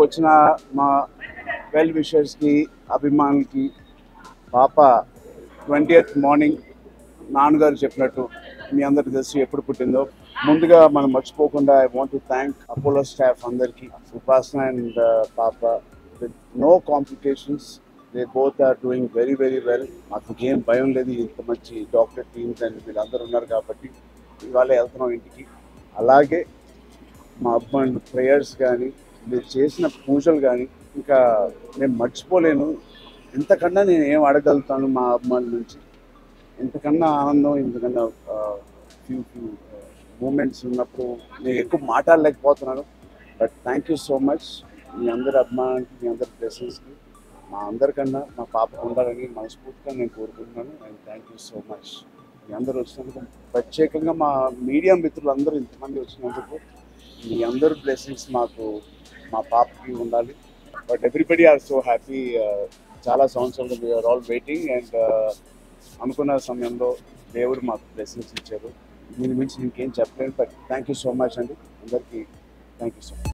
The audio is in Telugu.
వచ్చిన మా వెల్ విషర్స్కి అభిమానులకి పాప ట్వంటీ ఎయిత్ మార్నింగ్ నాన్నగారు చెప్పినట్టు మీ అందరికి తెలిసి ఎప్పుడు పుట్టిందో ముందుగా మనం మర్చిపోకుండా I want to thank Apollo staff అందరికి ఉపాసన అండ్ పాప with no complications they both are doing very very well మాకు ఏం భయం లేదు ఇంత మంచి డాక్టర్ టీమ్స్ అండ్ వీళ్ళందరూ ఉన్నారు కాబట్టి ఇవాళ వెళ్తున్నాం ఇంటికి అలాగే మా అబ్బాయి ప్రేయర్స్ కానీ మీరు చేసిన పూజలు కానీ ఇంకా నేను మర్చిపోలేను ఇంతకన్నా నేను ఏం అడగలుగుతాను మా అభిమానుల నుంచి ఇంతకన్నా ఆనందం ఇంతకన్నా ఫ్యూ ఫ్యూ మూమెంట్స్ ఉన్నప్పుడు నేను ఎక్కువ మాట్లాడలేకపోతున్నాను but thank you so much మీ అందరి అభిమానానికి మీ అందరి బ్లెస్సింగ్స్కి మా అందరికన్నా మా పాప ఉండాలని మనస్ఫూర్తిగా నేను కోరుకుంటున్నాను and thank you so much మీ అందరూ వచ్చినందుకు ప్రత్యేకంగా మా మీడియా మిత్రులు అందరూ ఇంతమంది వచ్చినందుకు మీ అందరు బ్లెస్సింగ్స్ మాకు మా పాపకి ఉండాలి but everybody are so happy చాలా సంవత్సరాలు వీఆర్ ఆల్ వెయిటింగ్ అండ్ అనుకున్న సమయంలో దేవుడు మాకు బ్లెస్సింగ్స్ ఇచ్చారు దీని గురించి ఇంకేం చెప్పలేను but thank you so much అండి అందరికీ థ్యాంక్ యూ సో మచ్